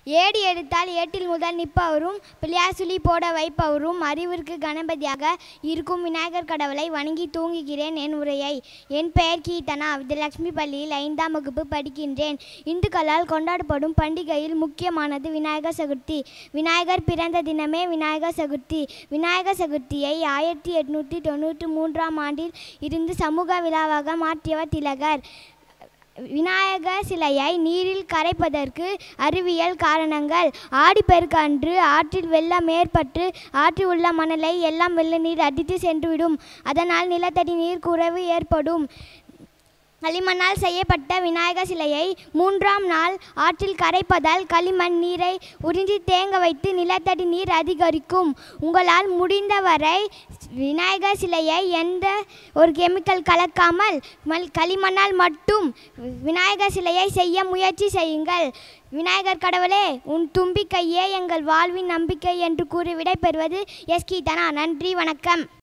ஏடு எடுத்தால் ஏட்டில் முதல் நிற்பவரும் பிள்ளையாசுழி போட வைப்பவரும் அறிவிற்கு கணபதியாக இருக்கும் விநாயகர் கடவுளை வணங்கி தூங்குகிறேன் என் உரையை என் பெயர் கீர்த்தனா விஜயலட்சுமி பள்ளியில் ஐந்தாம் வகுப்பு படிக்கின்றேன் இந்துக்களால் கொண்டாடப்படும் பண்டிகையில் முக்கியமானது விநாயகர் சதுர்த்தி விநாயகர் பிறந்த தினமே விநாயகர் சதுர்த்தி விநாயகர் சதுர்த்தியை ஆயிரத்தி எட்நூற்றி தொண்ணூற்றி மூன்றாம் ஆண்டில் இருந்து சமூக விழாவாக மாற்றியவர் திலகர் விநாயகர் சிலையை நீரில் கரைப்பதற்கு அறிவியல் காரணங்கள் ஆடிப்பெருக்கு அன்று ஆற்றில் வெள்ளம் ஏற்பட்டு ஆற்றில் உள்ள மணலை எல்லாம் வெள்ள நீர் அடித்து சென்றுவிடும் அதனால் நிலத்தடி நீர் குறைவு ஏற்படும் களிமண்ணால் செய்யப்பட்ட விநாயகர் சிலையை மூன்றாம் நாள் ஆற்றில் கரைப்பதால் களிமண் நீரை உறிஞ்சி தேங்க வைத்து நிலத்தடி நீர் அதிகரிக்கும் உங்களால் முடிந்தவரை விநாயகர் சிலையை எந்த ஒரு கெமிக்கல் கலக்காமல் மல் களிமண்ணால் மட்டும் விநாயகர் சிலையை செய்ய முயற்சி செய்யுங்கள் விநாயகர் கடவுளே உன் தும்பிக்கையே எங்கள் வாழ்வின் நம்பிக்கை என்று கூறி விடைபெறுவது எஸ் கீதனா நன்றி வணக்கம்